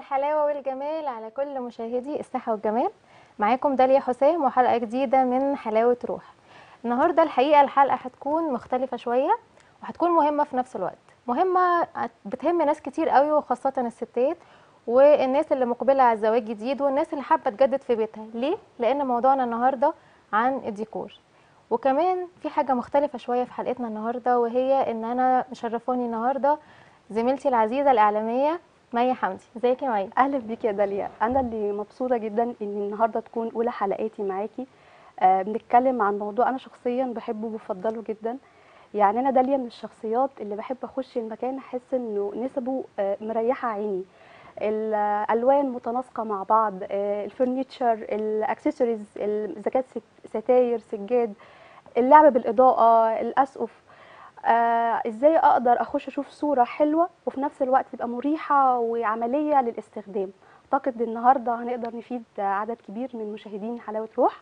الحلاوة والجمال على كل مشاهدي الصحة والجمال معاكم داليا حسام وحلقة جديدة من حلاوة روح النهاردة الحقيقة الحلقة هتكون مختلفة شوية وهتكون مهمة في نفس الوقت مهمة بتهم ناس كتير قوي وخاصة الستات والناس اللي مقبلة على الزواج جديد والناس اللي حابة تجدد في بيتها ليه؟ لأن موضوعنا النهاردة عن الديكور وكمان في حاجة مختلفة شوية في حلقتنا النهاردة وهي إن أنا مشرفاني النهاردة زميلتي العزيزة الإعلامية مي حمدي ازيك يا مي اهلا بيك يا داليا انا اللي مبسوطه جدا ان النهارده تكون اولى حلقاتي معاكي آه بنتكلم عن موضوع انا شخصيا بحبه وبفضله جدا يعني انا داليا من الشخصيات اللي بحب اخش المكان احس انه نسبه آه مريحه عيني الالوان متناسقه مع بعض آه الفurniture الاكسسوارز اذا كانت ستاير سجاد اللعب بالاضاءه الاسقف آه ازاي اقدر اخش اشوف صوره حلوه وفي نفس الوقت تبقى مريحه وعمليه للاستخدام اعتقد النهارده هنقدر نفيد عدد كبير من مشاهدين حلاوه روح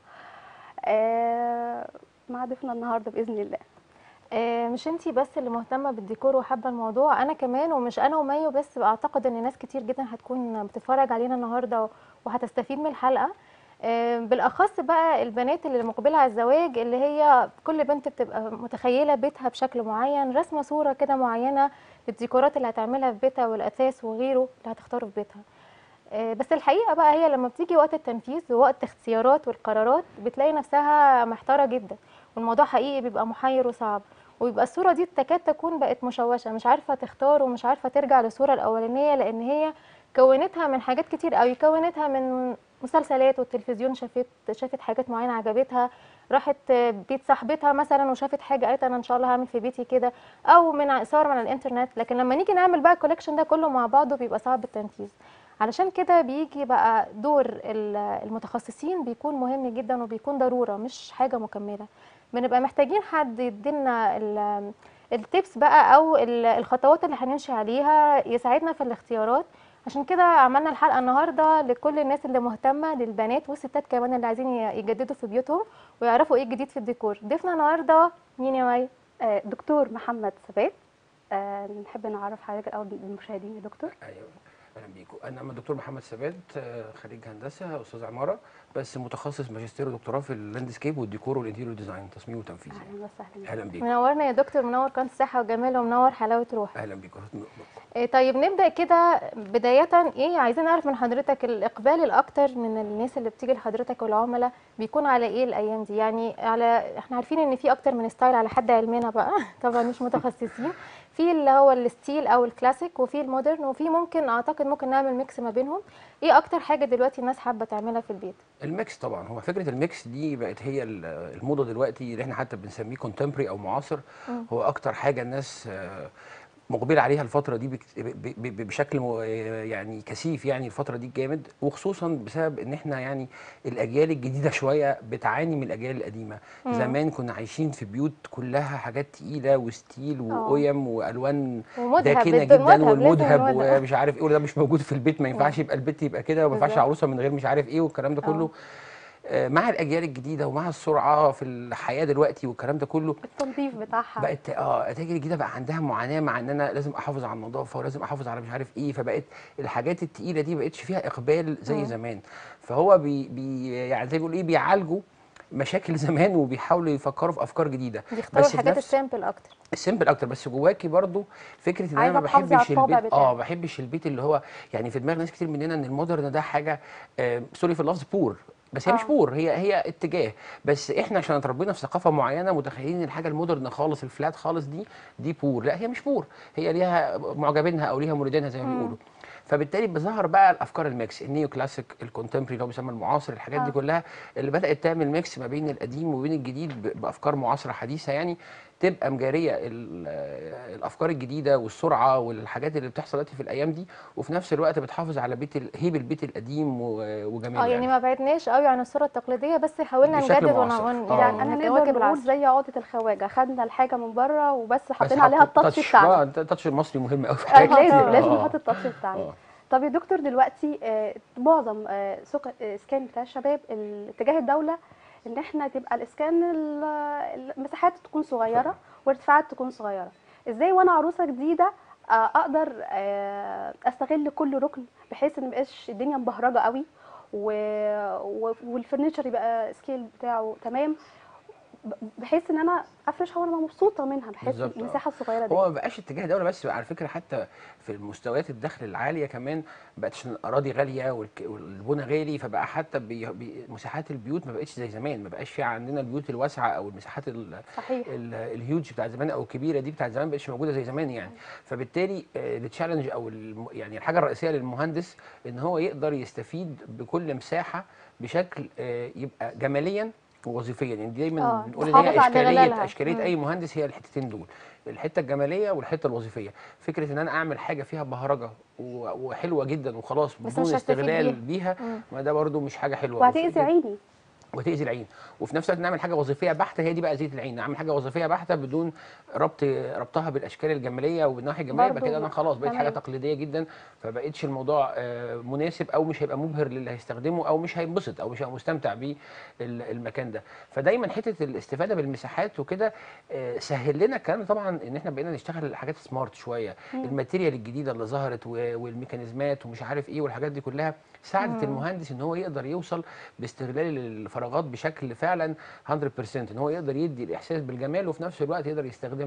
آه مع ضيفنا النهارده باذن الله آه مش انتي بس اللي مهتمه بالديكور وحابه الموضوع انا كمان ومش انا وميو بس اعتقد ان ناس كتير جدا هتكون بتتفرج علينا النهارده وهتستفيد من الحلقه بالاخص بقى البنات اللي مقبله على الزواج اللي هي كل بنت بتبقى متخيله بيتها بشكل معين رسمه صوره كده معينه للديكورات اللي هتعملها في بيتها والاثاث وغيره اللي هتختاره في بيتها بس الحقيقه بقى هي لما بتيجي وقت التنفيذ ووقت اختيارات والقرارات بتلاقي نفسها محتاره جدا والموضوع حقيقي بيبقى محير وصعب ويبقى الصوره دي تكاد تكون بقت مشوشه مش عارفه تختار ومش عارفه ترجع للصوره الاولانيه لان هي كونتها من حاجات كتير قوي كونتها من مسلسلات والتلفزيون شافت شافت حاجات معينه عجبتها راحت بيت صاحبتها مثلا وشافت حاجه قالت انا ان شاء الله هعمل في بيتي كده او من صور من الانترنت لكن لما نيجي نعمل بقى الكوليكشن ده كله مع بعضه بيبقى صعب التنفيذ علشان كده بيجي بقى دور المتخصصين بيكون مهم جدا وبيكون ضروره مش حاجه مكمله بنبقى محتاجين حد يدينا التيبس بقى او الخطوات اللي هنمشي عليها يساعدنا في الاختيارات عشان كده عملنا الحلقه النهارده لكل الناس اللي مهتمه للبنات والستات كمان اللي عايزين يجددوا في بيوتهم ويعرفوا ايه الجديد في الديكور ضيفنا النهارده مين يا مي آه دكتور محمد ثبات آه نحب نعرف حضرتك الاول للمشاهدين يا دكتور ايوه اهلا بيكم انا الدكتور محمد ثبات خريج هندسه استاذ عماره بس متخصص ماجستير ودكتوراه في اللاندسكيب والديكور والانتيريور ديزاين تصميم وتنفيذ اهلا وسهلا اهلا بيكم منورنا يا دكتور منور قناه الصحه والجمال ومنور حلاوه روح اهلا بيكم إيه طيب نبدا كده بدايه ايه عايزين نعرف من حضرتك الاقبال الاكتر من الناس اللي بتيجي لحضرتك والعملاء بيكون على ايه الايام دي يعني على احنا عارفين ان في اكتر من ستايل على حد علمنا بقى طبعا مش متخصصين في اللي هو الستيل او الكلاسيك وفي المودرن وفي ممكن اعتقد ممكن نعمل ميكس ما بينهم ايه اكتر حاجه دلوقتي الناس حابه تعملها في البيت الميكس طبعا هو فكره الميكس دي بقت هي الموضه دلوقتي اللي احنا حتى بنسميه كونتمبري او معاصر م. هو اكتر حاجه الناس مقبله عليها الفتره دي بشكل يعني كثيف يعني الفتره دي جامد وخصوصا بسبب ان احنا يعني الاجيال الجديده شويه بتعاني من الاجيال القديمه مم. زمان كنا عايشين في بيوت كلها حاجات تقيله وستيل وقيم والوان داكنه جدا والمذهب ومش عارف ايه وده مش موجود في البيت ما ينفعش يبقى البيت يبقى كده وما ينفعش عروسه من غير مش عارف ايه والكلام ده كله مع الاجيال الجديده ومع السرعه في الحياه دلوقتي والكلام ده كله التنظيف بتاعها بقت اه الاجيال الجديده بقى عندها معاناه مع ان انا لازم احافظ على النظافه ولازم احافظ على مش عارف ايه فبقت الحاجات التقيله دي بقتش فيها اقبال زي م. زمان فهو بي, بي يعني زي بيقول ايه بيعالجوا مشاكل زمان وبيحاولوا يفكروا في افكار جديده بيختاروا الحاجات السامبل اكتر السامبل اكتر بس جواكي برضو فكره ان انا ما بحبش البيت اه ما بحبش البيت اللي هو يعني في دماغ ناس كتير مننا ان المودرن ده حاجه آه سوري في اللفظ بور بس هي آه. مش بور هي هي اتجاه بس احنا عشان اتربينا في ثقافه معينه متخيلين ان الحاجه المودرن خالص الفلات خالص دي دي بور لا هي مش بور هي ليها معجبينها او ليها مريدينها زي ما بيقولوا فبالتالي بظهر بقى الافكار الميكس النيو كلاسيك الكونتمبري اللي هو بيسمى المعاصر الحاجات آه. دي كلها اللي بدات تعمل ميكس ما بين القديم وبين الجديد بافكار معاصره حديثه يعني تبقى مجاريه الافكار الجديده والسرعه والحاجات اللي بتحصل دلوقتي في الايام دي وفي نفس الوقت بتحافظ على بيت هيب البيت القديم وجماله اه يعني ما بعدناش قوي عن الصوره التقليديه بس حاولنا نجدد ون... آه. يعني انا نقدر نقول زي عقده الخواجه خدنا الحاجه من بره وبس حطينا عليها التاتش بتاعنا التاتش المصري مهم قوي في حاجه لازم لازم نحط التاتش بتاعنا طب يا دكتور دلوقتي آه معظم آه سوق الاسكان بتاع الشباب اتجاه الدوله ان احنا تبقى الاسكان المساحات تكون صغيره وارتفاعات تكون صغيره ازاي وانا عروسه جديده اقدر استغل كل ركن بحيث ان مبقاش الدنيا مبهرجه قوي و... والفرنتشر يبقى سكيل بتاعه تمام بحيث ان انا افرشها وانا مبسوطه منها بحيث المساحه الصغيره دي هو ما بقاش اتجاه دوله بس على فكره حتى في المستويات الدخل العاليه كمان بقت عشان الاراضي غاليه والبنى غالي فبقى حتى بي بي مساحات البيوت ما بقتش زي زمان ما بقاش في عندنا البيوت الواسعه او المساحات صحيح الهيوج بتاعت زمان او الكبيره دي بتاعت زمان ما بقتش موجوده زي زمان يعني فبالتالي التشالنج او يعني الحاجه الرئيسيه للمهندس ان هو يقدر يستفيد بكل مساحه بشكل يبقى جماليا ووظيفيا يعني دايما بنقول ان هي اشكاليه اشكاليه اي مهندس هي الحتتين دول الحته الجماليه والحته الوظيفيه فكره ان انا اعمل حاجه فيها بهرجه وحلوه جدا وخلاص بدون استغلال بيها ما ده برده مش حاجه حلوه وهتاذي عيني وتاذي العين وفي نفس الوقت نعمل حاجه وظيفيه بحته هي دي بقى زيت العين نعمل حاجه وظيفيه بحته بدون ربط ربطها بالاشكال الجماليه وبالناحيه الجماليه يبقى كده انا خلاص بقيت حاجه تقليديه جدا فبقتش الموضوع مناسب او مش هيبقى مبهر للي هيستخدمه او مش هينبسط او مش هيبقى مستمتع بالمكان ده فدايما حته الاستفاده بالمساحات وكده سهل لنا الكلام طبعا ان احنا بقينا نشتغل حاجات سمارت شويه الماتيريال الجديده اللي ظهرت والميكانيزمات ومش عارف ايه والحاجات دي كلها ساعدت المهندس ان هو يقدر يوصل باستغلال الفراغات بشكل فعلا 100% ان هو يقدر يدي الاحساس بالجمال وفي نفس الوقت يقدر يستخدم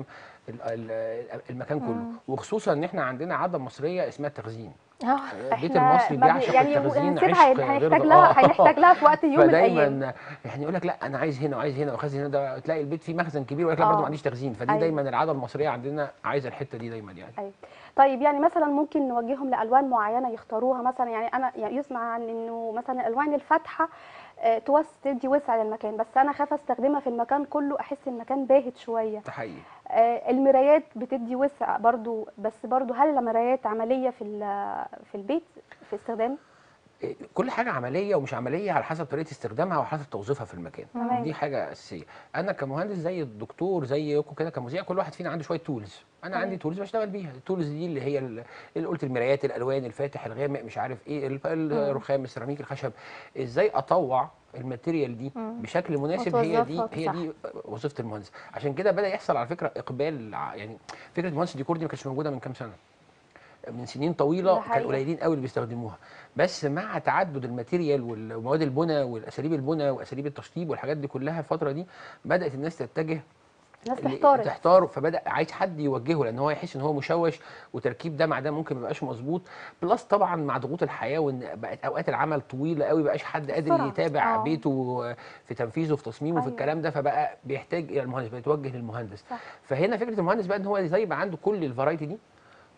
المكان كله وخصوصا ان احنا عندنا عاده مصريه اسمها التخزين البيت المصري بيعشق يعني التخزين عشق هنحتاج لها هنحتاج لها في وقت يوم من الايام فدايما يعني يقول لك لا انا عايز هنا وعايز هنا واخزن هنا ده تلاقي البيت فيه مخزن كبير ويقول لك لا برضه ما عنديش تخزين فدي أيوة. دايما العاده المصريه عندنا عايزه الحته دي دايما يعني أيوة. طيب يعني مثلا ممكن نوجههم لالوان معينه يختاروها مثلا يعني انا يعني يسمع عن انه مثلا الالوان الفاتحه توس تدي وسع للمكان بس انا خايفه استخدمها في المكان كله احس المكان باهت شويه ده حقيقي آه المرايات بتدي وسع برضو بس برضو هل المرايات عمليه في في البيت في استخدام كل حاجه عمليه ومش عمليه على حسب طريقه استخدامها وحسب توظيفها في المكان تمام. دي حاجه اساسيه انا كمهندس زي الدكتور زيكم كده كمذيع كل واحد فينا عنده شويه تولز انا تمام. عندي تولز بشتغل بيها التولز دي اللي هي اللي قلت المرايات الالوان الفاتح الغامق مش عارف ايه الرخام السيراميك الخشب ازاي اطوع الماتيريال دي مم. بشكل مناسب هي دي وتوظفها هي صح. دي وظيفه المهندس عشان كده بدا يحصل على فكره اقبال ع- يعني فكره مهندس الديكور دي ما كانتش موجوده من كام سنه من سنين ده طويله كان حقيقي. قليلين قوي اللي بيستخدموها بس مع تعدد الماتيريال ومواد البناء والاساليب البناء واساليب التشطيب والحاجات دي كلها الفتره دي بدات الناس تتجه الناس اللي- تحتار تحتار فبدا عايز حد يوجهه لان هو يحس ان هو مشوش وتركيب ده مع ده ممكن ما يبقاش مظبوط بلس طبعا مع ضغوط الحياه وان بقت اوقات العمل طويله قوي بقاش حد قادر بسرعة. يتابع آه. بيته في تنفيذه في تصميمه في أيوة. الكلام ده فبقى بيحتاج الى المهندس بيتوجه للمهندس صح. فهنا فكره المهندس بقى ان هو ازاي يبقى عنده كل الفرايتي دي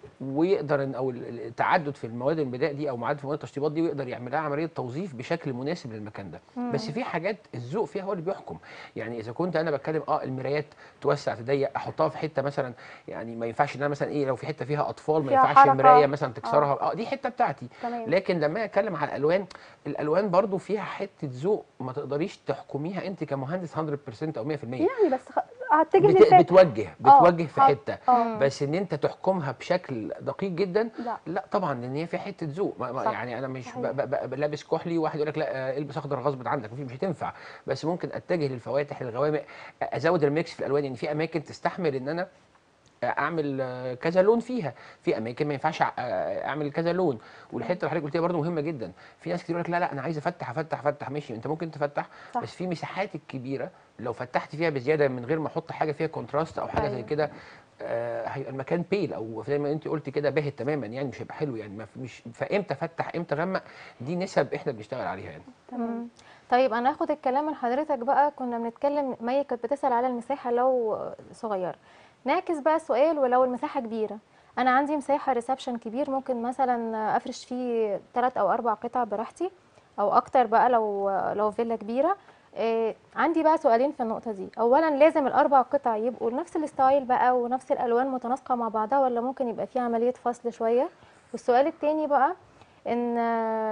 ويقدر ان او ال- التعدد في المواد البناء دي او معدل في مواد التشطيبات دي ويقدر يعملها عمليه توظيف بشكل مناسب للمكان ده مم. بس في حاجات الذوق فيها هو اللي بيحكم يعني اذا كنت انا بتكلم اه المرايات توسع تضيق احطها في حته مثلا يعني ما ينفعش ان انا مثلا ايه لو في حته فيها اطفال ما فيها ينفعش حركة. المرايه مثلا تكسرها اه دي حته بتاعتي تمام لكن لما اتكلم على الالوان الالوان برضو فيها حته ذوق ما تقدريش تحكميها انت كمهندس 100% او 100% يعني بس خ... هتجه بت... للفاتح بتوجه آه، بتوجه في آه، حته اه بس ان انت تحكمها بشكل دقيق جدا لا لا طبعا لان هي في حته ذوق ما- ما- صح. يعني انا مش صحيح. ب- ب- ب- لابس كحلي وواحد يقول لك لا آه، البس اخضر غصب عنك مش مش هتنفع بس ممكن اتجه للفواتح للغوامق آه، ازود الميكس في الالوان يعني في اماكن تستحمل ان انا آه، اعمل آه، كذا لون فيها في اماكن ما ينفعش آه، اعمل كذا لون والحته اللي حضرتك قلتيها برده مهمه جدا في ناس كتير يقول لك لا لا انا عايز افتح افتح افتح ماشي انت ممكن تفتح صح. بس في مساحات الكبيره لو فتحت فيها بزياده من غير ما احط حاجه فيها كونتراست او حاجه زي أيوة. كده آه، هيبقى المكان بيل او زي ما انت قلت كده باهت تماما يعني مش هيبقى حلو يعني ما في- مش فامتى فتح امتى غمق دي نسب احنا بنشتغل عليها يعني تمام مم. طيب انا هاخد الكلام من حضرتك بقى كنا بنتكلم مي كانت بتسأل على المساحة لو صغيرة نعكس بقى السؤال ولو المساحة كبيرة انا عندي مساحة ريسبشن كبير ممكن مثلا افرش فيه ثلاث او اربع قطع براحتي او اكتر بقى لو لو فيلا كبيرة إيه عندي بقى سؤالين في النقطة دي اولا لازم الاربع قطع يبقوا نفس الستايل بقى ونفس الالوان متناسقة مع بعضها ولا ممكن يبقى في عملية فصل شوية والسؤال التاني بقى ان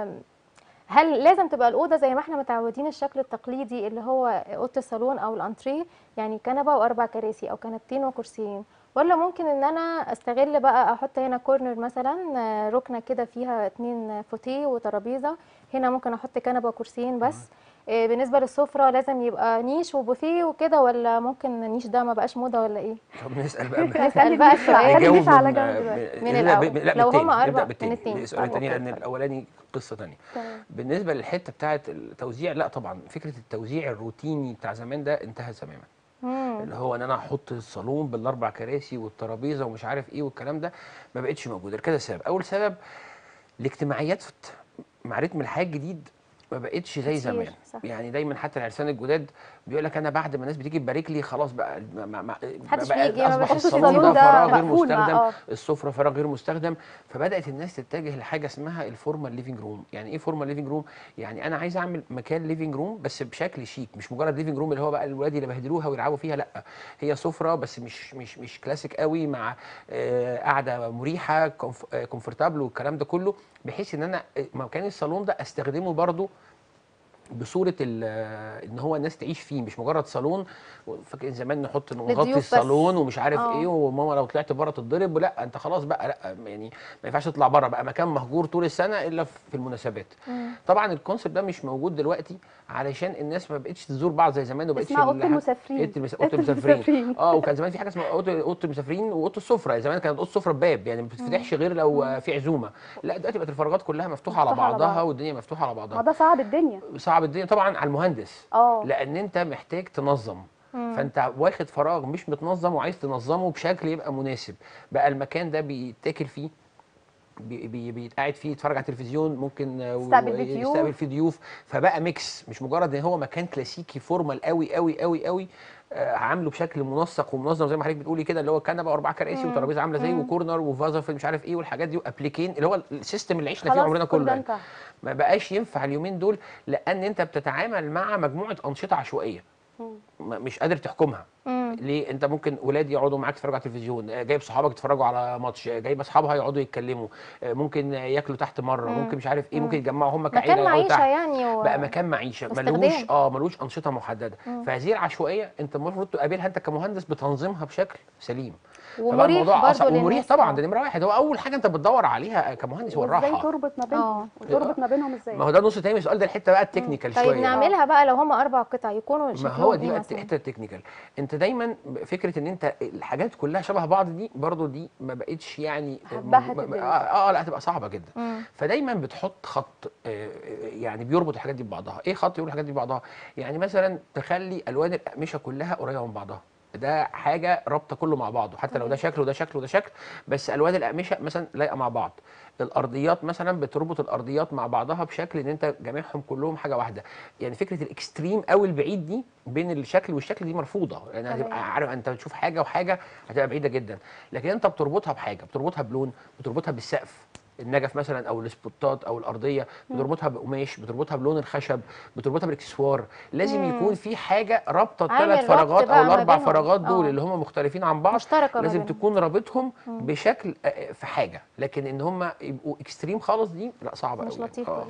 هل لازم تبقى الأوضة زي ما احنا متعودين الشكل التقليدي اللي هو أوضة الصالون أو الأنتريه يعني كنبة وأربع كراسي أو كنبتين وكرسيين ولا ممكن ان انا استغل بقى احط هنا كورنر مثلا آه، ركنه كده فيها اتنين فوتيه وترابيزه هنا ممكن احط كنبه وكرسيين بس آه، بالنسبه للسفره لازم يبقى نيش وبوفيه وكده ولا ممكن النيش ده ما بقاش موضه ولا ايه طب نسال بقى نسال بقى السؤال خلي نجاوب نيش على من- جنب دلوقتي. من لا، الأول. ب- لا لو بالتاني. هما نبدأ أربع- بالتاني. من التاني. السؤال التاني أوكي، لان اتفضل. الاولاني قصه تانية تمام بالنسبه للحته بتاعه التوزيع لا طبعا فكره التوزيع الروتيني بتاع زمان ده انتهى تماما مم. اللي هو ان انا احط الصالون بالاربع كراسي والترابيزه ومش عارف ايه والكلام ده ما بقتش موجوده لكذا سبب اول سبب الاجتماعيات في- مع رتم الحياه الجديد ما بقتش زي كتير، زمان صح. يعني دايما حتى العرسان الجداد بيقول لك انا بعد ما الناس بتيجي تبارك لي خلاص بقى ما ما ما محدش بقى بيجي، ما اصبح بشوفش الصالون الصالون ده ده فراغ غير مقفول مع- مستخدم آه. السفره فراغ غير مستخدم فبدات الناس تتجه لحاجه اسمها الفورمال ليفنج روم يعني ايه فورمال ليفنج روم يعني انا عايز اعمل مكان ليفنج روم بس بشكل شيك مش مجرد ليفنج روم اللي هو بقى الولاد اللي بهدلوها ويلعبوا فيها لا هي سفره بس مش مش مش كلاسيك قوي مع آه، قاعده مريحه كومفورتابل والكلام ده كله بحيث ان انا آه، مكان الصالون ده استخدمه برضو بصوره ال- ان هو الناس تعيش فيه مش مجرد صالون فاكر زمان نحط نغطي للضيوف بس. الصالون ومش عارف آه. ايه وماما لو طلعت بره تتضرب لا انت خلاص بقى لا يعني ما ينفعش تطلع بره بقى مكان مهجور طول السنه الا في المناسبات مم. طبعا الكونسيبت ده مش موجود دلوقتي علشان الناس ما بقتش تزور بعض زي زمان وبقتش اسمها اوضه الح- المسافرين اوضه المس- أوضة المسافرين اه وكان زمان في حاجه اسمها اوضه اوضه المسافرين واوضه السفره زمان كانت اوضه السفره بباب يعني ما بتتفتحش غير لو آه، في عزومه لا دلوقتي بقت الفراغات كلها مفتوحه على مفتوحة على بعضها بعض. والدنيا مفتوحه على ما بعضها ده صعب الدنيا صعب الدنيا طبعا على المهندس اه لان انت محتاج تنظم مم. فانت واخد فراغ مش متنظم وعايز تنظمه بشكل يبقى مناسب بقى المكان ده بيتاكل فيه بي- بي- بيتقعد فيه يتفرج على التلفزيون ممكن آه، يستقبل و- فيه ضيوف. يستقبل فيه ضيوف فبقى ميكس مش مجرد ان هو مكان كلاسيكي فورمال قوي قوي قوي قوي آه، عامله بشكل منسق ومنظم زي ما حضرتك بتقولي كده اللي هو كنبه واربع كراسي مم. وترابيزه عامله زي مم. وكورنر وفازه في مش عارف ايه والحاجات دي وابليكين اللي هو السيستم اللي عشنا فيه خلاص عمرنا كل كله ده يعني. انتهى ما بقاش ينفع اليومين دول لان انت بتتعامل مع مجموعه انشطه عشوائيه مم. ما- مش قادر تحكمها مم. ليه انت ممكن ولاد يقعدوا معاك يتفرجوا على التلفزيون آه، جايب صحابك يتفرجوا على ماتش آه، جايب اصحابها يقعدوا يتكلموا آه، ممكن آه، ياكلوا تحت مره مم. ممكن مش عارف ايه مم. ممكن يتجمعوا هم كعيله مكان يقعدوا معيشه تحت يعني و... بقى مكان معيشه واستخدام. ملوش اه ملوش انشطه محدده مم. فهذه العشوائيه انت المفروض تقابلها انت كمهندس بتنظيمها بشكل سليم فبقى ومريح الموضوع برضه اصعب ومريح للناس طبعا آه. ده نمره واحد هو اول حاجه انت بتدور عليها كمهندس هو وازاي الراحه تربط ما بينهم اه. وتربط ما بينهم ازاي ما هو ده نص تاني من السؤال ده الحته بقى التكنيكال طيب شويه نعملها بقى لو هم اربع قطع يكونوا ما شكلهم هو دي ايه بقى مثلا الحته التكنيكال انت دايما فكره ان انت الحاجات كلها شبه بعض دي برضو دي ما بقتش يعني هتبهت م- م- الدنيا. اه, آه لا هتبقى صعبه جدا مم. فدايما بتحط خط آه، يعني بيربط الحاجات دي ببعضها ايه خط يربط الحاجات دي ببعضها يعني مثلا تخلي الوان الاقمشه كلها قريبه من بعضها ده حاجه رابطه كله مع بعضه حتى لو ده شكل وده شكل وده شكل بس الوان الاقمشه مثلا لايقه مع بعض الارضيات مثلا بتربط الارضيات مع بعضها بشكل ان انت جامعهم كلهم حاجه واحده يعني فكره الاكستريم او البعيد دي بين الشكل والشكل دي مرفوضه يعني تمام. هتبقى عارف انت بتشوف حاجه وحاجه هتبقى بعيده جدا لكن انت بتربطها بحاجه بتربطها بلون بتربطها بالسقف النجف مثلا او السبوتات او الارضيه بتربطها بقماش بتربطها بلون الخشب بتربطها بالاكسسوار لازم مم. يكون في حاجه رابطه عامل الثلاث ربط فراغات بقى او ما الاربع بينهم. فراغات دول آه. اللي هم مختلفين عن بعض مشتركه ما لازم بينهم. تكون رابطهم بشكل آه، في حاجه لكن ان هم يبقوا اكستريم خالص دي لا صعبه مش قوي لطيف يعني. برضه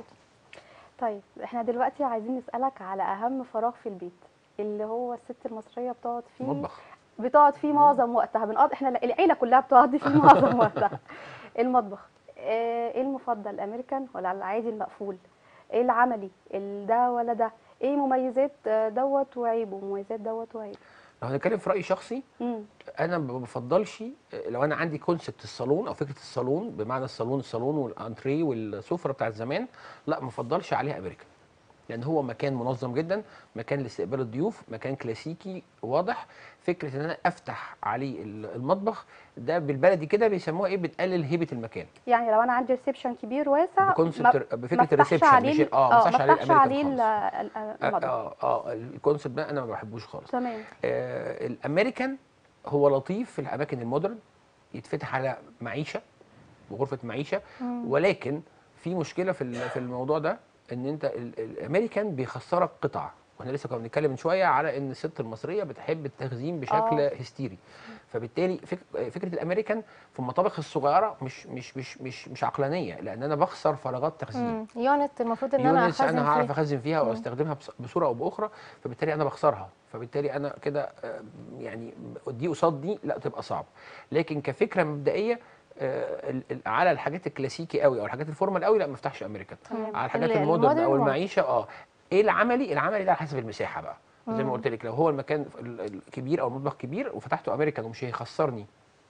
طيب احنا دلوقتي عايزين نسألك على أهم فراغ في البيت اللي هو الست المصرية بتقعد فيه مطبخ بتقعد فيه معظم وقتها بنقعد احنا العيلة كلها بتقعد فيه معظم وقتها المطبخ آه، ايه المفضل الامريكان ولا العادي المقفول ايه العملي ال- ده ولا ده ايه مميزات آه، دوت وعيبه ومميزات دوت وعيبه لو هنتكلم في راي شخصي امم انا ما بفضلش لو انا عندي كونسبت الصالون او فكره الصالون بمعنى الصالون الصالون والانتريه والسفره بتاعت زمان لا ما بفضلش عليها امريكا لان هو مكان منظم جدا مكان لاستقبال الضيوف مكان كلاسيكي واضح فكره ان انا افتح عليه المطبخ ده بالبلدي كده بيسموها ايه بتقلل هيبه المكان يعني لو انا عندي ريسبشن كبير واسع ما- بكونسبت ما بفكره افتحش الريسبشن عليه مش ال- اه ما اه افتحش ما عليه افتحش عليه الامريكان ال- خالص ال- اه المطبخ اه, آه الكونسبت ده انا ما بحبوش خالص تمام آه الامريكان هو لطيف في الاماكن المودرن يتفتح على معيشه وغرفه معيشه مم. ولكن في مشكله في ال- في الموضوع ده ان انت ال- الامريكان بيخسرك قطع واحنا لسه كنا بنتكلم من شويه على ان الست المصريه بتحب التخزين بشكل آه. هستيري فبالتالي فك... فكره الامريكان في المطابخ الصغيره مش مش مش مش مش عقلانيه لان انا بخسر فراغات تخزين يونت المفروض ان انا يونتس اخزن انا هعرف فيها اخزن فيها واستخدمها بص- بصوره او باخرى فبالتالي انا بخسرها فبالتالي انا كده آه، يعني دي قصاد دي لا تبقى صعب لكن كفكره مبدئيه آه، ال- ال- على الحاجات الكلاسيكي قوي او الحاجات الفورمال قوي لا ما افتحش امريكان تمام. على الحاجات ال- المودرن او المودرن المعيشه اه ايه العملي العملي ده على حسب المساحه بقى زي ما قلت لك لو هو المكان ال- الكبير او المطبخ كبير وفتحته امريكان ومش هيخسرني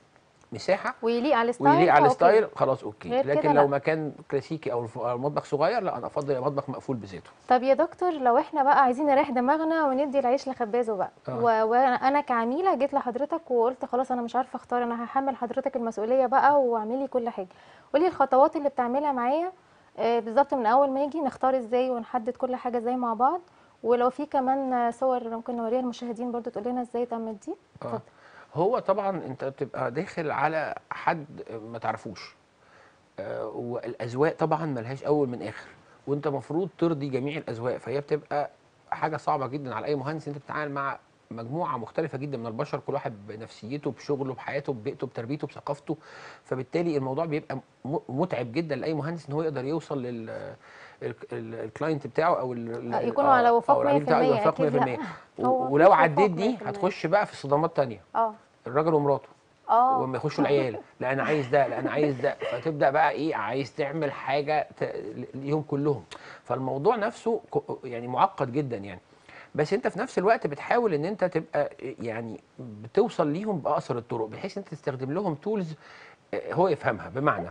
مساحه ويليق على الستايل ويليق على فأوكي. الستايل خلاص اوكي غير كده لكن لا. لو مكان كلاسيكي او الف- أو المطبخ صغير لا انا افضل يبقى مطبخ مقفول بذاته طب يا دكتور لو احنا بقى عايزين نريح دماغنا وندي العيش لخبازه بقى آه. و- وانا كعميله جيت لحضرتك وقلت خلاص انا مش عارفه اختار انا هحمل حضرتك المسؤوليه بقى واعملي كل حاجه قولي الخطوات اللي بتعملها معايا آه، بالظبط من اول ما يجي نختار ازاي ونحدد كل حاجه ازاي مع بعض ولو في كمان آه، صور ممكن نوريها للمشاهدين برضو تقول لنا ازاي تعمل دي اه هو طبعا انت بتبقى داخل على حد ما تعرفوش آه والاذواق طبعا ملهاش اول من اخر وانت مفروض ترضي جميع الاذواق فهي بتبقى حاجه صعبه جدا على اي مهندس انت بتتعامل مع مجموعه مختلفه جدا من البشر كل واحد بنفسيته بشغله بحياته ببيئته بتربيته بثقافته فبالتالي الموضوع بيبقى م- متعب جدا لاي مهندس ان هو يقدر يوصل لل ال- ال- الكلاينت بتاعه او ال- آه، ال- يكونوا آه، على وفاق أو العميل بتاعه 100% يوفق أكيد لا. 100% و- هو ولو مفيش عديت وفاق دي 100%. هتخش بقى في صدمات تانية اه الراجل ومراته اه ولما يخشوا العيال لا انا عايز ده لا انا عايز ده فتبدا بقى ايه عايز تعمل حاجه ت... ليهم كلهم فالموضوع نفسه ك- يعني معقد جدا يعني بس انت في نفس الوقت بتحاول ان انت تبقى يعني بتوصل ليهم باقصر الطرق بحيث انت تستخدم لهم تولز هو يفهمها بمعنى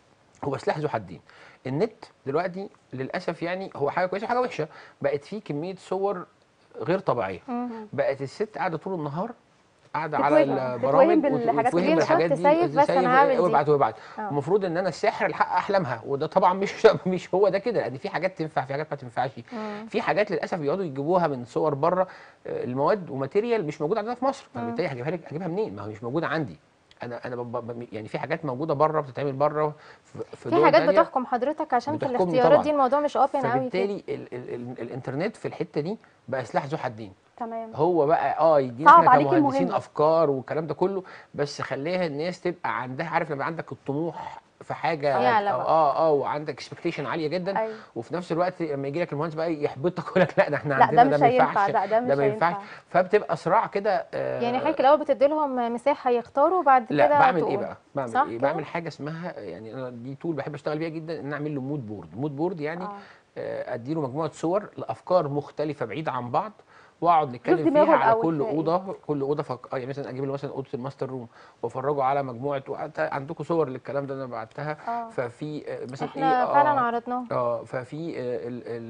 هو سلاح ذو حدين النت دلوقتي للاسف يعني هو حاجه كويسه وحاجه وحشه بقت فيه كميه صور غير طبيعيه مم. بقت الست قاعده طول النهار قاعده على تتوهم- البرامج تتوهم بالحاجات وتتوهم اللي بالحاجات دي تسيف بس أنا هعمل دي. وابعت وابعت آه. المفروض ان انا السحر الحق احلامها وده طبعا مش مش هو ده كده لان في حاجات تنفع في حاجات ما تنفعش مم. في حاجات للاسف بيقعدوا يجيبوها من صور بره آه، المواد وماتيريال مش موجود عندنا في مصر فبالتالي هجيبها لك هجيبها منين ما هو مش موجوده عندي انا انا ب- ب- يعني في حاجات موجوده بره بتتعمل بره في, في في دول حاجات تانية. بتحكم حضرتك عشان في بتحكمني الاختيارات طبعاً. دي الموضوع مش اوبن قوي كده فبالتالي ال ال ال الانترنت في الحته دي بقى سلاح ذو حدين تمام هو بقى اه يدينا صعب احنا عليكي كمهندسين المهمة. افكار والكلام ده كله بس خليها الناس تبقى عندها عارف لما عندك الطموح في حاجه يعلى أو بقى. اه اه وعندك اكسبكتيشن عاليه جدا أيوة. وفي نفس الوقت لما يجي لك المهندس بقى يحبطك ويقول لك لا ده احنا لا، عندنا ده مش ما هينفع، ينفعش لا، ده مش ده ما ينفعش هينفع. فبتبقى صراع كده آه يعني حضرتك الاول بتدي لهم مساحه يختاروا وبعد لا كده بعمل ايه تقول. بقى بعمل صح ايه كده؟ بعمل حاجه اسمها يعني انا دي تول بحب اشتغل بيها جدا ان أنا اعمل له مود بورد مود بورد يعني آه. آه، اديله مجموعه صور لافكار مختلفه بعيده عن بعض واقعد نتكلم دماغه فيها على الأول كل فيها إيه. اوضه كل اوضه فك... آه، يعني مثلا اجيب له مثلا اوضه الماستر روم وافرجه على مجموعه وقت- عندكم صور للكلام ده انا بعتها آه. ففي آه، مثلا احنا ايه فعلا آه، عرضناه اه ففي آه، ال ال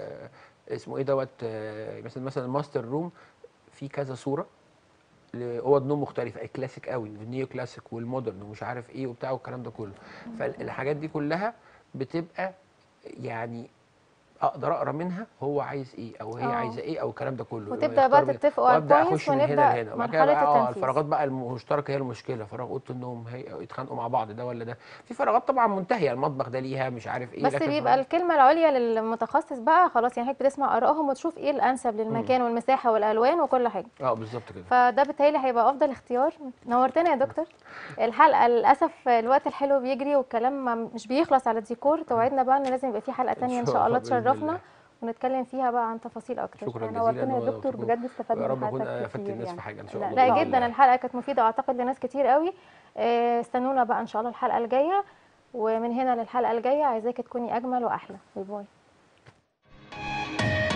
آه، اسمه ايه دوت آه، مثلا مثلا الماستر روم في كذا صوره لاوض نوم مختلفه الكلاسيك قوي والنيو كلاسيك والمودرن ومش عارف ايه وبتاع والكلام ده كله فالحاجات دي كلها بتبقى يعني اقدر اقرا منها هو عايز ايه او هي آه. عايزه ايه او الكلام ده كله وتبدأ بقى يختار من- تتفقوا على وابدا البوينتس اخش من هنا ونبدأ لهنا وبعد كده مرحلة بقى اه التنفيذ. الفراغات بقى المشتركه هي المشكله فراغ اوضه النوم هي يتخانقوا مع بعض ده ولا ده في فراغات طبعا منتهيه المطبخ ده ليها مش عارف ايه بس لكن بيبقى الكلمه العليا للمتخصص بقى خلاص يعني حضرتك بتسمع ارائهم وتشوف ايه الانسب للمكان والمساحه والالوان وكل حاجه اه بالظبط كده فده بالتالي هيبقى افضل اختيار نورتنا يا دكتور الحلقه للاسف الوقت الحلو بيجري والكلام ما- مش بيخلص على الديكور توعدنا بقى ان لازم يبقى في حلقه تانية ان شاء شاء الله الله بإذن تشرفنا الله. ونتكلم فيها بقى عن تفاصيل اكتر شكرا جزيلا نورتنا يا و- دكتور و- بجد استفدنا ويا من رب اكون حضرتك افدت كتير الناس يعني. في حاجه ان شاء لا، الله لا بإذن جدا الله. الحلقه كانت مفيده اعتقد لناس كتير قوي آه، استنونا بقى ان شاء الله الحلقه الجايه ومن هنا للحلقه الجايه عايزاكي تكوني اجمل واحلى باي باي